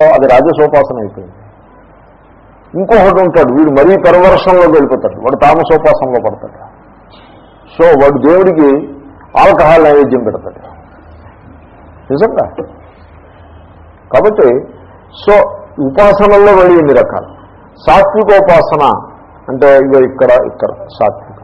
అది రాజసోపాసన అయిపోయింది ఇంకొకటి ఉంటాడు వీడు మరీ పెరవర్షంలో వెళ్ళిపోతాడు వాడు తామసోపాసనలో పడతాడు సో వాడు దేవుడికి ఆల్కహాల్ నైవేద్యం పెడతాడు నిజంగా కాబట్టి సో ఉపాసనల్లో వెళ్ళి ఎన్ని రకాలు సాత్వికోపాసన అంటే ఇగో ఇక్కడ ఇక్కడ సాత్వికం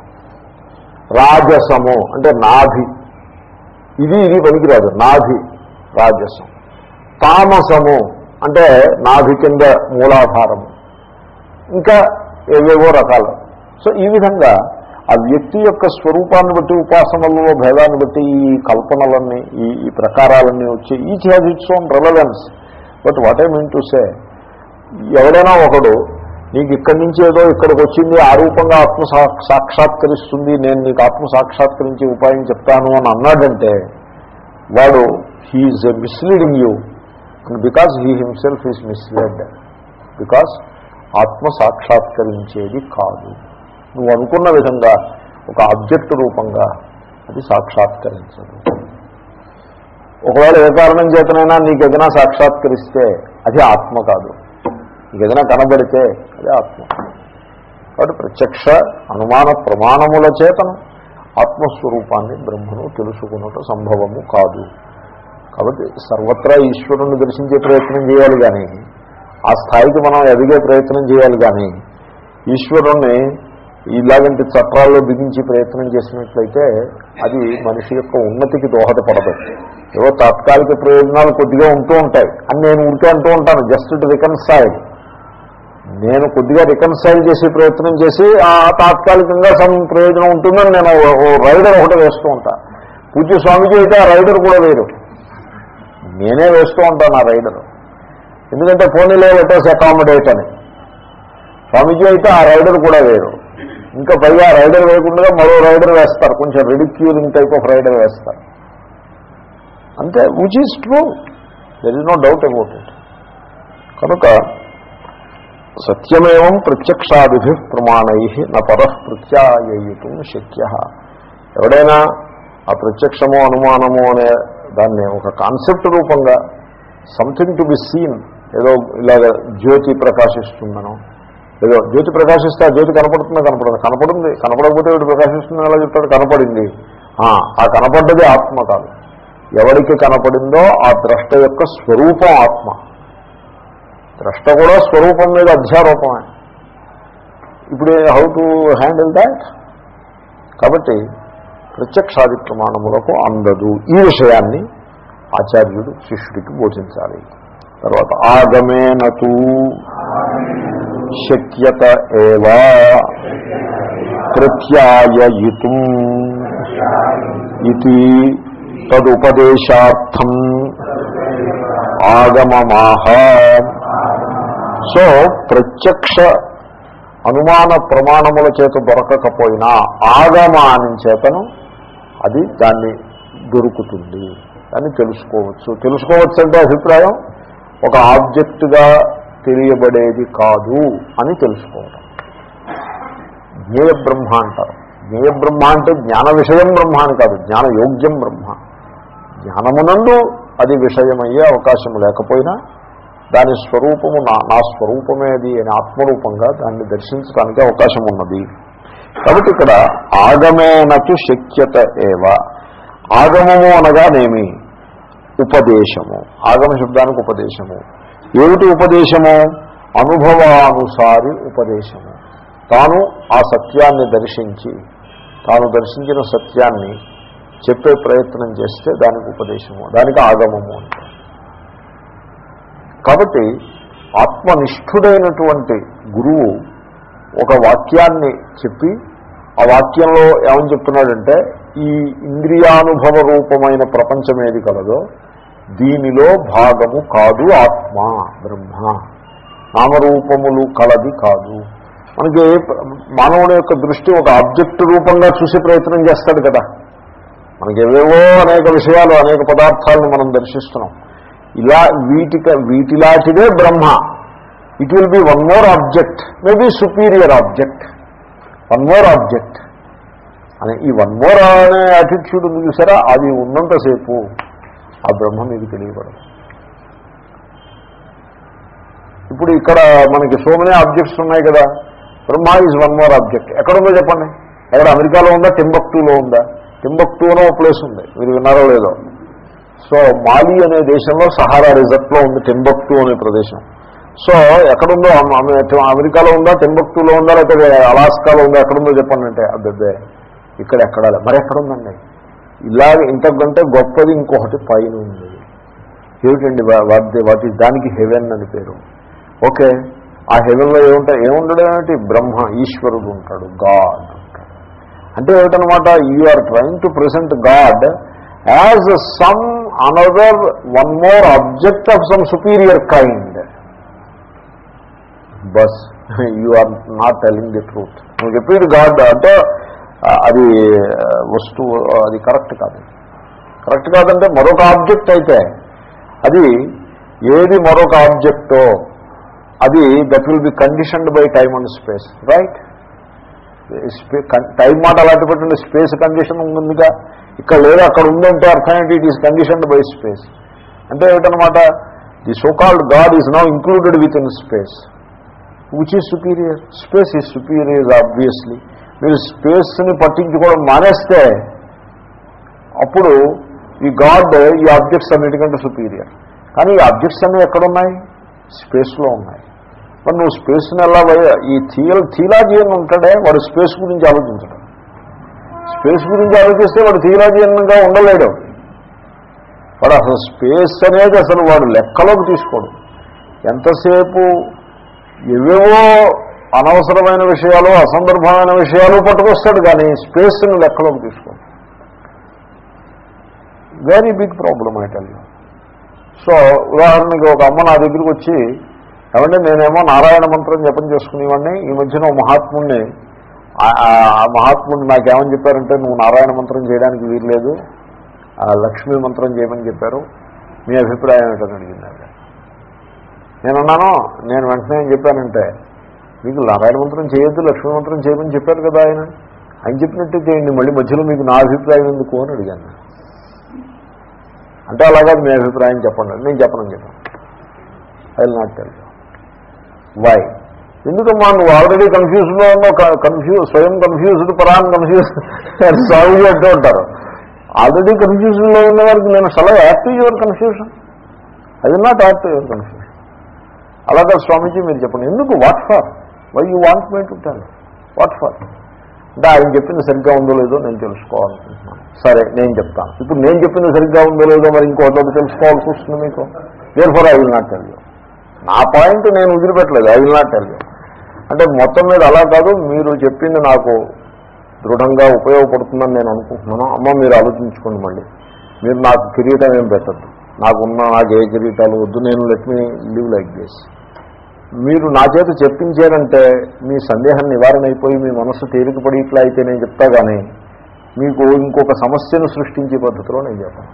రాజసము అంటే నాభి ఇది ఇది పనికిరాదు నాభి రాజసం తామసము అంటే నాభి కింద మూలాధారము ఇంకా ఏవేవో రకాలు సో ఈ విధంగా ఆ వ్యక్తి యొక్క స్వరూపాన్ని బట్టి ఉపాసనలలో భేదాన్ని బట్టి ఈ కల్పనలన్నీ ఈ ఈ ప్రకారాలన్నీ వచ్చి each has its own relevance but what I mean to say ఎవడైనా ఒకడు నీకు ఇక్కడి నుంచి ఏదో ఇక్కడికి వచ్చింది ఆ రూపంగా ఆత్మ సా- సాక్షాత్కరిస్తుంది నేను నీకు ఆత్మ సాక్షాత్కరించి ఉపాయం చెప్తాను అని అన్నాడంటే వాడు he is misleading you and because he himself is misled because ఆత్మ సాక్షాత్కరించేది కాదు నువ్వు అనుకున్న విధంగా ఒక ఆబ్జెక్ట్ రూపంగా అది సాక్షాత్కరించదు ఒకవేళ ఏ కారణం చేతనైనా నీకు ఏదైనా సాక్షాత్కరిస్తే అది ఆత్మ కాదు నీకు ఏదైనా కనబడితే అది ఆత్మ కాబట్టి ప్రత్యక్ష అనుమాన ప్రమాణముల చేతను ఆత్మస్వరూపాన్ని బ్రహ్మను తెలుసుకున్నట్టు సంభవము కాదు కాబట్టి సర్వత్రా ఈశ్వరుణ్ణి దర్శించే ప్రయత్నం చేయాలి కానీ ఆ స్థాయికి మనం ఎదిగే ప్రయత్నం చేయాలి కానీ ఈశ్వరుణ్ణి ఇలాగంటి చట్టాల్లో బిగించి ప్రయత్నం చేసినట్లయితే అది మనిషి యొక్క ఉన్నతికి దోహదపడదు ఏవో తాత్కాలిక ప్రయోజనాలు కొద్దిగా ఉంటూ ఉంటాయి అని నేను ఉంటూ అంటూ ఉంటాను జస్ట్ టు రికన్సైల్ నేను కొద్దిగా రికన్సైల్ చేసే ప్రయత్నం చేసి ఆ తాత్కాలికంగా సమ్ ప్రయోజనం ఉంటుందని నేను ఓ- ఓ రైడర్ ఒకటి వేస్తూ ఉంటా పూజ్య స్వామిజీ అయితే ఆ రైడర్ కూడా వేరు నేనే వేస్తూ ఉంటాను ఆ రైడర్ ఎందుకంటే పోనీలో లెటర్స్ అకామిడేట్ అని స్వామీజీ అయితే ఆ రైడర్ కూడా వేరు ఇంకా పైగా ఆ రైడర్ వేయకుండా మరో రైడర్ వేస్తారు కొంచెం రిడిక్యూలింగ్ టైప్ ఆఫ్ రైడర్ వేస్తారు అంతే which is true there is no doubt about it కనుక సత్యమేవం ప్రత్యక్షాదిభి ప్రమాణై నపర ప్రత్యాయయితం శక్య ఎవడైనా ఆ ప్రత్యక్షము అనుమానము అనే దాన్ని ఒక కాన్సెప్ట్ రూపంగా సంథింగ్ టు బి సీన్ ఏదో ఇలాగ జ్యోతి ప్రకాశిస్తుందనో ఏదో జ్యోతి ప్రకాశిస్తే ఆ జ్యోతి కనపడుతుందా కనపడదు కనపడింది కనపడకపోతే వీడు ప్రకాశిస్తుందని ఎలా చెప్తాడు కనపడింది ఆ, ఆ కనపడ్డది ఆత్మ కాదు ఎవరికి కనపడిందో ఆ ద్రష్ట యొక్క స్వరూపం ఆత్మ ద్రష్ట కూడా స్వరూపం మీద అధ్యారూపమే ఇప్పుడు హౌ టు హ్యాండిల్ దాట్ కాబట్టి ప్రత్యక్షాది ప్రమాణములకు అందదు ఈ విషయాన్ని ఆచార్యుడు శిష్యుడికి బోధించాలి తర్వాత ఆగమేనతు శక్యత ఏవా ప్రత్యాయయితుం ఇది తదుపదేశార్థం ఆగమమాహ సో ప్రత్యక్ష అనుమాన ప్రమాణముల చేత దొరకకపోయినా ఆగమానం చేతను అది దాన్ని దొరుకుతుంది అని తెలుసుకోవచ్చు తెలుసుకోవచ్చు అంటే అభిప్రాయం ఒక ఆబ్జెక్టుగా తెలియబడేది కాదు అని తెలుసుకోవడం జ్ఞేయ బ్రహ్మ అంటారు జ్ఞేయ బ్రహ్మ అంటే జ్ఞాన విషయం బ్రహ్మ అని కాదు జ్ఞాన యోగ్యం బ్రహ్మ జ్ఞానమునందు అది విషయమయ్యే అవకాశం లేకపోయినా దాని స్వరూపము నా నా స్వరూపమేది అని ఆత్మరూపంగా దాన్ని దర్శించడానికి అవకాశం ఉన్నది కాబట్టి ఇక్కడ ఆగమేనతు శక్యత ఏవ ఆగమము అనగానేమి ఉపదేశము ఆగమ శబ్దానికి ఉపదేశము ఏమిటి ఉపదేశము అనుభవానుసారి ఉపదేశము తాను ఆ సత్యాన్ని దర్శించి తాను దర్శించిన సత్యాన్ని చెప్పే ప్రయత్నం చేస్తే దానికి ఉపదేశము దానికి ఆగమము అంటారు కాబట్టి ఆత్మనిష్ఠుడైనటువంటి గురువు ఒక వాక్యాన్ని చెప్పి ఆ వాక్యంలో ఏమని చెప్తున్నాడంటే ఈ ఇంద్రియానుభవ రూపమైన ప్రపంచం ఏది కలదో దీనిలో భాగము కాదు ఆత్మ బ్రహ్మ నామరూపములు కలది కాదు మనకి మానవుని యొక్క దృష్టి ఒక ఆబ్జెక్ట్ రూపంగా చూసే ప్రయత్నం చేస్తాడు కదా మనకి ఏవేవో అనేక విషయాలు అనేక పదార్థాలను మనం దర్శిస్తున్నాం ఇలా వీటిక వీటిలాంటిదే Brahma it will be one more object maybe superior object one more object అని ఈ వన్ మోర్ అనే యాటిట్యూడ్ ఉంది చూసారా అది ఉన్నంతసేపు ఆ బ్రహ్మ మీకు తెలియబడదు ఇప్పుడు ఇక్కడ మనకి సో మెనీ ఆబ్జెక్ట్స్ ఉన్నాయి కదా Brahma is one more object ఎక్కడుందో చెప్పండి ఎక్కడ అమెరికాలో ఉందా టింబక్టూలో ఉందా టింబక్టూ అనే ఒక ప్లేస్ ఉంది మీరు విన్నారో లేదో సో మాలి అనే దేశంలో సహారా రిజర్ట్లో ఉంది టింబక్టూ అనే ప్రదేశం సో ఎక్కడుందో అమ- అమె- అమెరికాలో ఉందా టింబక్టూలో ఉందా లేకపోతే అలాస్కాలో ఉందా ఎక్కడుందో చెప్పండి అంటే అబ్బే ఇక్కడ ఎక్కడ లే- మరి ఎక్కడుందండి ఇలాగ ఇంతకంటే గొప్పది ఇంకొకటి పైన ఉంది ఏమిటండి వాట్ వాట్ ఈస్ దానికి హెవెన్ అని పేరు ఓకే ఆ హెవెన్లో ఏముంటాయి ఏముండడం ఏమిటి బ్రహ్మ ఈశ్వరుడు ఉంటాడు గాడ్ ఉంటాడు అంటే ఏమిటనమాట you are trying to present God as some another one more object of some superior kind బస్ you are not telling the truth నువ్వు చెప్పేది గాడ్ అంటే ఆ, అది ఆ, వస్తువు అది కరెక్ట్ కాదు కరెక్ట్ కాదంటే మరొక ఆబ్జెక్ట్ అయితే అది ఏది మరొక ఆబ్జెక్టో అది that will be conditioned by time and space right time మాట అలాంటి పెట్టండి స్పేస్ కండిషన్ ఉందిగా ఇక్కడ లేదు అక్కడ ఉందంటే అర్థం ఏంటి it is conditioned by space అంటే ఏమిటనమాట the so called God is now included with in space which is superior space is superior obviously మీరు స్పేస్ని పట్టించుకోవడం మానేస్తే అప్పుడు ఈ గాడ్ ఈ ఆబ్జెక్ట్స్ అన్నిటికంటే సుపీరియర్ కానీ ఈ ఆబ్జెక్ట్స్ అన్నీ ఎక్కడున్నాయి స్పేస్లో ఉన్నాయి మరి నువ్వు స్పేస్ని ఎలా పోయా ఈ థియల్ థియలాజియన్ ఉంటాడే వాడు స్పేస్ గురించి ఆలోచించడం స్పేస్ గురించి ఆలోచిస్తే వాడు థియలాజియన్గా ఉండలేడు వాడు అసలు స్పేస్ అనేది అసలు వాడు లెక్కలోకి తీసుకోడు ఎంతసేపు ఏవేవో అనవసరమైన విషయాలు అసందర్భమైన విషయాలు పట్టుకొస్తాడు కానీ స్పేస్ని లెక్కలోకి తీసుకోడు very big problem I tell you so ఉదాహరణకి ఒక అమ్మ నా దగ్గరికి వచ్చి ఏమంటే నేనేమో నారాయణ మంత్రం జపం చేసుకునేవాడిని ఈ మధ్యన ఓ మహాత్ముడిని ఆ- ఆ మహాత్ముడు నాకేమని చెప్పారంటే నువ్వు నారాయణ మంత్రం చేయడానికి వీల్లేదు ఆ లక్ష్మీ మంత్రం చేయమని చెప్పారు మీ అభిప్రాయం ఏంటని అడిగింది ఆవిడ. నేనున్నాను నేను వెంటనే ఏం చెప్పానంటే మీకు నారాయణ మంత్రం చేయొద్దు లక్ష్మీ మంత్రం చేయమని చెప్పారు కదా ఆయన ఆయన చెప్పినట్టే చేయండి మళ్ళీ మధ్యలో మీకు నా అభిప్రాయం ఎందుకు అని అడిగాను నేను. అంటే అలాగా మీ అభిప్రాయం చెప్పండి నేను చెప్పనని చెప్పాను I will not tell why ఎందుకమ్మా నువ్వు ఆల్రెడీ కన్ఫ్యూజ్లో ఉన్నావు కన్ఫ్యూజ్ స్వయం కన్ఫ్యూజ్డ్ పరాన్ కన్ఫ్యూజ్ సాగు అంటూ ఉంటారు ఆల్రెడీ కన్ఫ్యూజన్లో ఉన్న వారికి నేను సలహా act your confusion I will not act your confusion అలాగా స్వామీజీ మీరు చెప్పండి ఎందుకు what for why you want me to tell what for అంటే ఆయన చెప్పింది సరిగ్గా ఉందో లేదో నేను తెలుసుకోవాలనుకుంటున్నాను సరే నేను చెప్తాను ఇప్పుడు నేను చెప్పింది సరిగ్గా ఉందో లేదో మరి ఇంకోటి తెలుసుకోవాల్సి వస్తుంది మీకు therefore I will not tell you నా పాయింట్ నేను వదిలిపెట్టలేదు I will not tell you అంటే మొత్తం మీద అలా కాదు మీరు చెప్పింది నాకు దృఢంగా ఉపయోగపడుతుందని నేను అనుకుంటున్నాను అమ్మ మీరు ఆలోచించుకోండి మళ్ళీ మీరు నాకు కిరీటం ఏం పెట్టద్దు నాకున్న నాకు ఏ కిరీటాలు వద్దు నేను let me live like this మీరు నా చేత చెప్పించారంటే మీ సందేహం నివారణ అయిపోయి మీ మనస్సు తేలికపడి ఇట్లా అయితే నేను చెప్తా కానీ మీకు ఇంకొక సమస్యను సృష్టించే పద్ధతిలో నేను చెప్పాను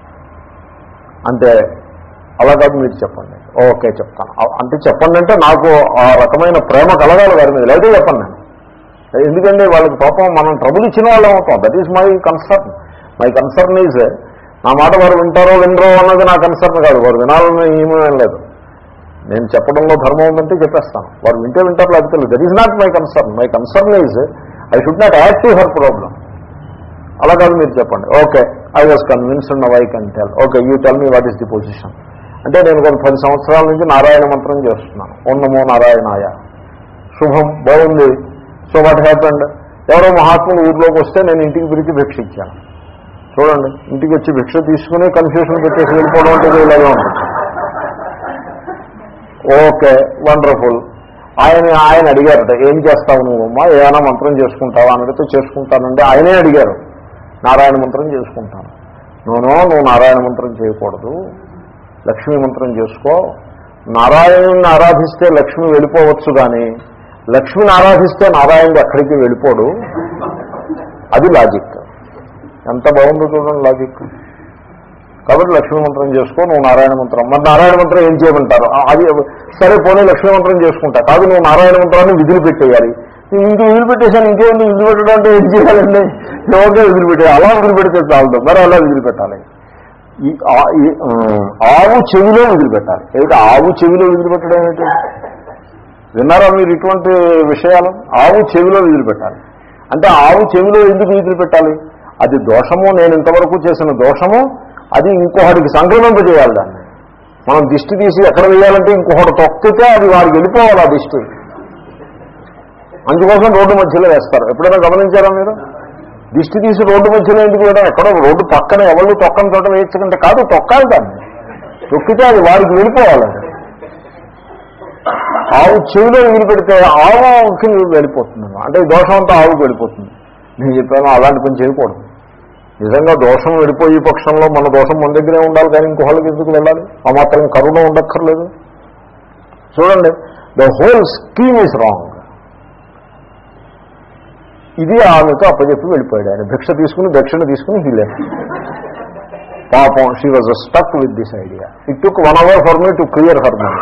అంటే అలా కాదు మీరు చెప్పండి ఓకే చెప్తాను అ- అంటే చెప్పండి అంటే నాకు ఆ రకమైన ప్రేమ కలగాలి వారి మీద లేకపోతే చెప్పండి నేను ఎందుకంటే వాళ్ళకి పాపం మనం ట్రబుల్ ఇచ్చిన వాళ్ళం అవుతాం that is my concern my concern is నా మాట వారు వింటారో వినరో అన్నది నా కన్సర్న్ కాదు వారు వినాలని ఏమీ లేదు నేను చెప్పడంలో ధర్మం ఉందంటే చెప్పేస్తాను వారు వింటే వింటారు లేకపోతే లేదు that is not my concern my concern is I should not add to her problem అలా కాదు మీరు చెప్పండి okay I was convinced now I can tell okay you tell me what is the position అంటే నేను ఒక పది సంవత్సరాల నుంచి నారాయణ మంత్రం చేస్తున్నాను ఓన్నమో నారాయణాయ శుభం బాగుంది సో వాట్ హ్యాపెండ్ ఎవరో మహాత్ములు ఊర్లోకి వస్తే నేను ఇంటికి పిలిచి భిక్ష ఇచ్చాను చూడండి ఇంటికి వచ్చి భిక్ష తీసుకుని కన్ఫ్యూషన్ పెట్టేసి వెళ్ళిపోవడం అంటే ఇలాగే ఉంటుంది ఓకే వండర్ఫుల్ ఆయన ఆయన అడిగారట ఏం చేస్తావు నువ్వు అమ్మా ఏమైనా మంత్రం చేసుకుంటావా అని అడిగితే చేసుకుంటానంటే ఆయనే అడిగారు నారాయణ మంత్రం చేసుకుంటాను నూనో నువ్వు నారాయణ మంత్రం చేయకూడదు లక్ష్మీ మంత్రం చేసుకో నారాయణుని ఆరాధిస్తే లక్ష్మి వెళ్ళిపోవచ్చు కానీ లక్ష్మిని ఆరాధిస్తే నారాయణుడు అక్కడికి వెళ్ళిపోడు అది లాజిక్ ఎంత బాగుందో చూడండి లాజిక్ కాబట్టి లక్ష్మీ మంత్రం చేసుకో నువ్వు నారాయణ మంత్రం మరి నారాయణ మంత్రం ఏం చేయమంటారు ఆ, అది సరే పోనీ లక్ష్మీ మంత్రం చేసుకుంటా కాదు నువ్వు నారాయణ మంత్రాన్ని విధులు పెట్టేయాలి ఇంక విధులు పెట్టేశాను ఇంకేముంది విధులు పెట్టడం అంటే ఏం చేయాలండి ఓకే విధులు పెట్టేయాలి అలా విధులు పెడితే చాలదు మరి అలా విధులు పెట్టాలి ఈ ఆ- ఈ, ఆ, ఆవు చెవిలో వదిలిపెట్టాలి ఏమిటి ఆవు చెవిలో వదిలిపెట్టడం ఏమిటి విన్నారా మీరు ఇటువంటి విషయాలు ఆవు చెవిలో వదిలిపెట్టాలి అంటే ఆవు చెవిలో ఎందుకు వదిలిపెట్టాలి అది దోషము నేను ఇంతవరకు చేసిన దోషము అది ఇంకొకటికి సంక్రమింపజేయాలి దాన్ని మనం దిష్టి తీసి ఎక్కడ వేయాలంటే ఇంకొకటి తొక్కితే అది వాడికి వెళ్ళిపోవాలి ఆ దిష్టి అందుకోసం రోడ్డు మధ్యలో వేస్తారు ఎప్పుడైనా గమనించారా మీరు దిష్టి తీసి రోడ్డు మధ్యలో ఎందుకు వేయడం ఎక్కడో రోడ్డు పక్కన ఎవరు తొక్కని చోట వేయచ్చుకుంటే కాదు తొక్కాలి దాన్ని తొక్కితే అది వాడికి వెళ్ళిపోవాలి అది. ఆవు చెవిలో వదిలిపెడితే ఆవుకి వెళ్ళిపోతుంది అంటే ఈ దోషం అంతా ఆవుకి వెళ్ళిపోతుంది నేను చెప్పాను అలాంటి పని చేయకూడదు నిజంగా దోషం వెళ్ళిపోయే పక్షంలో మన దోషం మన దగ్గరే ఉండాలి కానీ ఇంకోళ్ళకి ఎందుకు వెళ్ళాలి ఆ మాత్రం కరుణ ఉండక్కర్లేదు చూడండి the whole scheme is wrong ఇది ఆమెతో అప్పచెప్పి వెళ్ళిపోయాడు ఆయన భిక్ష తీసుకుని దక్షిణ తీసుకుని హీలే పాపం she was stuck with this idea it took one hour for me to clear her money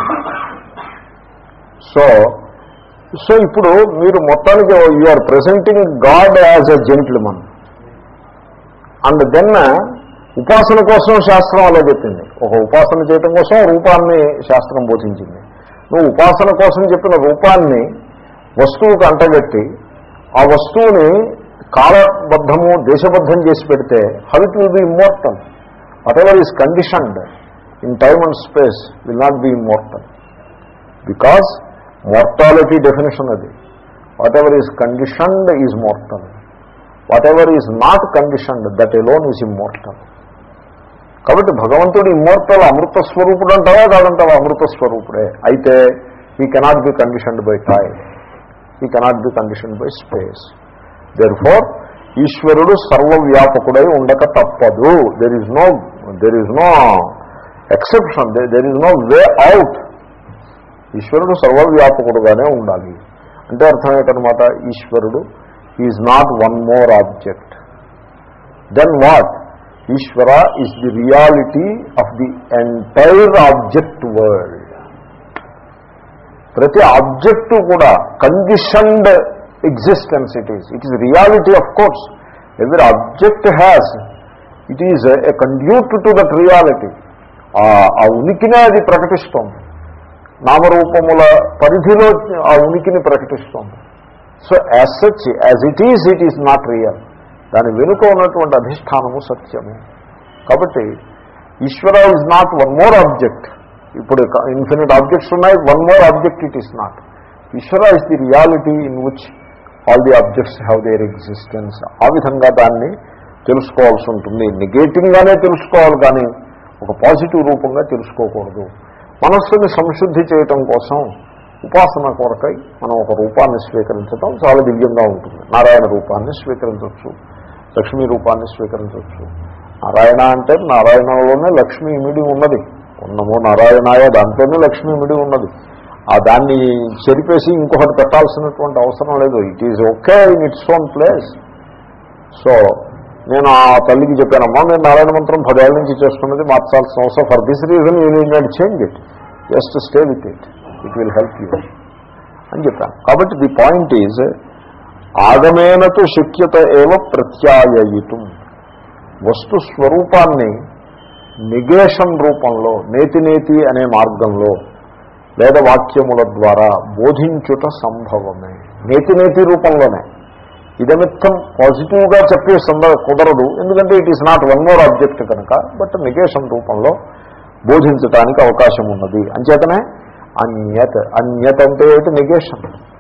so so ఇప్పుడు మీరు మొత్తానికి you are presenting God as a gentleman and then ఉపాసన కోసం శాస్త్రం అలా చెప్పింది ఒక ఉపాసన చేయటం కోసం రూపాన్ని శాస్త్రం బోధించింది నువ్వు ఉపాసన కోసం చెప్పిన రూపాన్ని వస్తువుకు అంటగట్టి ఆ వస్తువుని కాలబద్ధము దేశబద్ధం చేసి పెడితే how it will be immortal whatever is conditioned in time and space will not be immortal because mortality definition అది whatever is conditioned is mortal whatever is not conditioned that alone is immortal కాబట్టి భగవంతుడు immortal అమృత స్వరూపుడు అంటావా కాదంటావా అమృత స్వరూపుడే అయితే he cannot be conditioned by time he cannot be conditioned by space therefore ఈశ్వరుడు సర్వవ్యాపకుడై ఉండక తప్పదు there is no there is no exception there is no way out ఈశ్వరుడు సర్వవ్యాపకుడుగానే ఉండాలి అంటే అర్థం ఏంటనమాట ఈశ్వరుడు is not one more object then what Ishwara is the reality of the entire object world ప్రతి ఆబ్జెక్టు కూడా conditioned existence it is it is reality of course ఎవరి object has it is a conduit to that reality ఆ ఉనికినే అది ప్రకటిస్తోంది నామరూపముల పరిధిలో ఆ ఉనికిని ప్రకటిస్తోంది so as such as it is it is not real దాని వెనుక ఉన్నటువంటి అధిష్టానము సత్యము కాబట్టి Ishwara is not one more object ఇప్పుడు ఇన్ఫినిట్ ఆబ్జెక్ట్స్ ఉన్నాయి one more object it is not Ishwara is the reality in which all the objects have their existence ఆ విధంగా దాన్ని తెలుసుకోవాల్సి ఉంటుంది నెగేటివ్గానే తెలుసుకోవాలి కానీ ఒక పాజిటివ్ రూపంగా తెలుసుకోకూడదు మనస్సుని సంశుద్ధి చేయటం కోసం ఉపాసన కొరకై మనం ఒక రూపాన్ని స్వీకరించడం చాలా దివ్యంగా ఉంటుంది నారాయణ రూపాన్ని స్వీకరించవచ్చు లక్ష్మీ రూపాన్ని స్వీకరించవచ్చు నారాయణ అంటే నారాయణలోనే లక్ష్మి ఇమిడి ఉన్నది ఉన్నమో నారాయణాయ దాంట్లోనే లక్ష్మి ఇమిడి ఉన్నది ఆ దాన్ని చెరిపేసి ఇంకొకటి పెట్టాల్సినటువంటి అవసరం లేదు it is okay in its own place so నేను ఆ తల్లికి చెప్పానమ్మా నేను నారాయణ మంత్రం పదేళ్ళ నుంచి చేస్తున్నది మార్చాల్సిన అవసరం for this reason you need not change it just stay with it it will help you అని చెప్పాను కాబట్టి ది పాయింట్ ఈజ్ ఆగమేనతో శక్యత ఏవ ప్రత్యాయయితం వస్తు స్వరూపాన్ని నిగేషన్ రూపంలో నేతి నేతి అనే మార్గంలో వేదవాక్యముల ద్వారా బోధించుట సంభవమే నేతి నేతి రూపంలోనే ఇదమిత్తం పాజిటివ్గా చెప్పే సందర్భ కుదరదు ఎందుకంటే it is not one more object కనుక బట్ నిగేషన్ రూపంలో బోధించటానికి అవకాశం ఉన్నది అంచేతనే అన్యత్ అన్యత్ అంటే ఏంటి నిగేషన్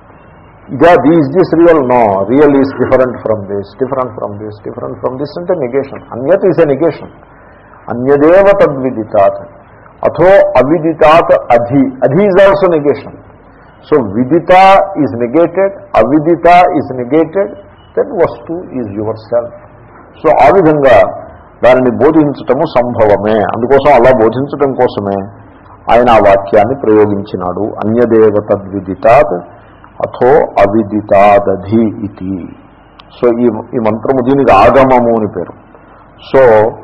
ఇదా this this real no real is different from this different from this different from this అంటే నిగేషన్ అన్యత్ ఈజ్ ఎ నిగేషన్ అన్యదేవ తద్విదితాత్ అథో అవిదితాత్ అధి అధి ఈజ్ ఆల్సో నెగేషన్ సో విదిత ఈజ్ నెగేటెడ్ అవిదిత ఈజ్ నెగేటెడ్ దెన్ వస్తు ఈజ్ యువర్ సెల్ఫ్ సో ఆ విధంగా దానిని బోధించటము సంభవమే అందుకోసం అలా బోధించటం కోసమే ఆయన ఆ వాక్యాన్ని ప్రయోగించినాడు అన్యదేవ తద్విదితాత్ అథో అవిదితాదధి ఇది సో ఈ ఈ మంత్రము దీనికి ఆగమము అని పేరు సో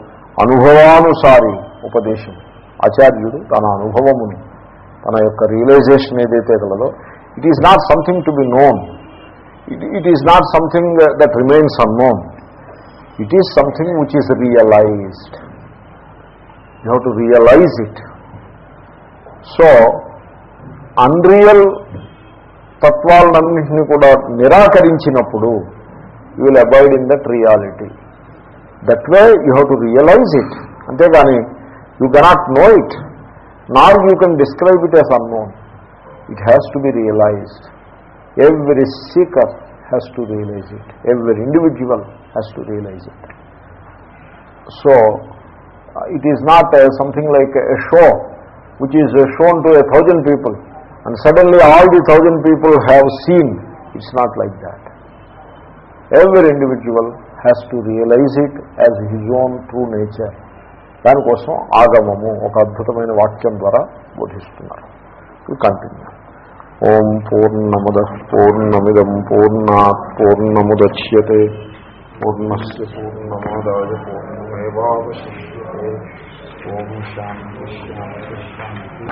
అనుభవానుసారి ఉపదేశం ఆచార్యుడు తన అనుభవముని తన యొక్క రియలైజేషన్ ఏదైతే కలదో it is not something to be known it it is not something that remains unknown it is something which is realized you have to realize it so unreal తత్వాలన్నింటినీ కూడా నిరాకరించినప్పుడు you will abide in that reality that way you have to realize it అంతేగాని you cannot know it nor you can describe it as unknown it has to be realized every seeker has to realize it every individual has to realize it so it is not something like a show which is uh, shown to a thousand people and suddenly all the thousand people have seen. It's not like that. Every individual has to realize it as his own true nature. దానికోసం ఆగమము ఒక అద్భుతమైన వాక్యం ద్వారా బోధిస్తున్నారు continue ఓం పూర్ణముద పూర్ణమిదం పూర్ణాత్ పూర్ణముద్యతే పూర్ణస్ పూర్ణమాదాయ పూర్ణమేవాశిష్యతే ఓం శాంతి శాంతి శాంతి